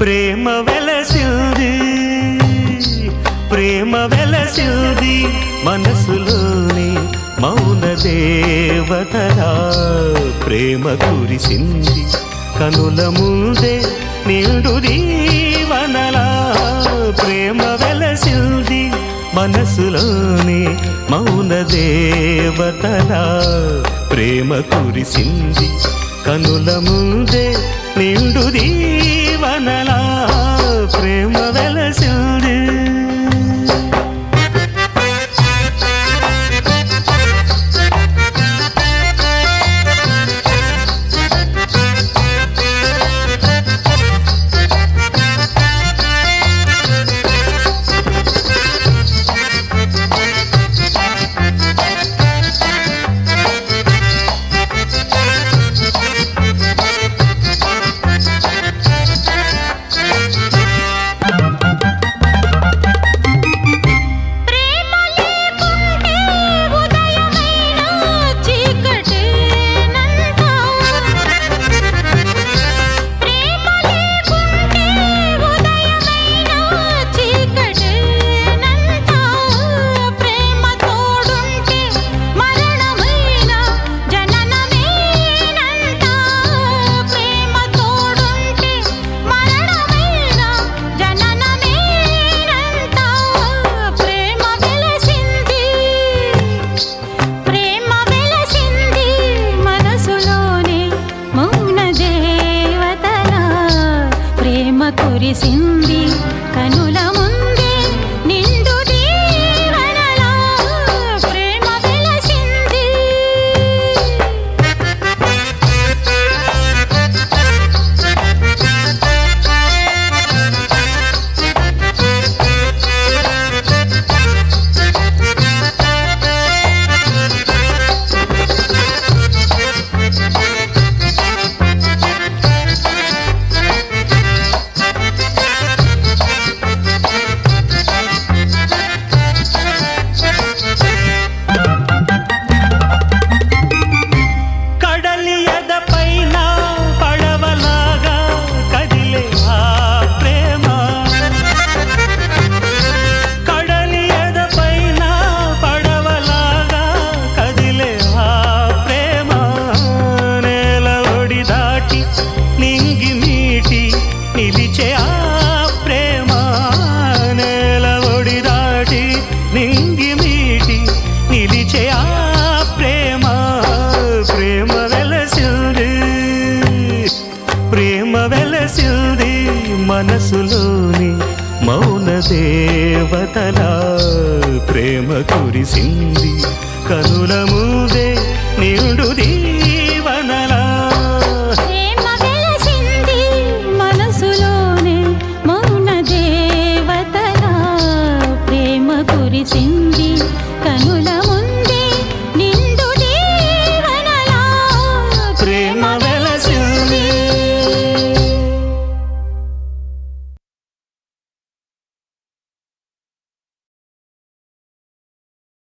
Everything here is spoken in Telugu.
ప్రేమ వెలసింది ప్రేమ వెలసింది మనసులోని మౌన దేవతలా ప్రేమ కురిసింది కనుల ముందే నిండు దీవనలా ప్రేమ వెలసింది మనసులోని మౌన దేవతలా ప్రేమ కురిసింది కనుల ముందే నిండు దీవనలా ప్రేమ వెలసింది ప్రేమ లేకుంటే ఉదయమైనా చీకటేనంట ప్రేమ లేకుంటే ఉదయమైనా చీకటేనంట ప్రేమ తోడుంటే మరణమైనా జననమేనంట ప్రేమ తోడుంటే మరణమైనా జననమేనంట ప్రేమ వెలసింది ప్రేమ వెలసింది మనసులోనే మౌన దేవతలా ప్రేమ కురిసింది కనుల ముందే నిండు దీవెనలా ప్రేమ వెలసింది కడలి ఎదపైన పడవలాగా కదిలే ఆ ప్రేమ కడలి ఎదపైన పడవలాగా కదిలే ఆ ప్రేమ నేల ఒడి దాటి నింగి మీటి నిలిచే ఆ ప్రేమ నేల ఒడి దాటి నింగి మీటి నిలిచే ఆ ప్రేమ ప్రేమ వెలసింది ప్రేమ వెలసింది మనసులోని మౌన దేవతలా ప్రేమ కురిసింది కనుల ముందే నిండు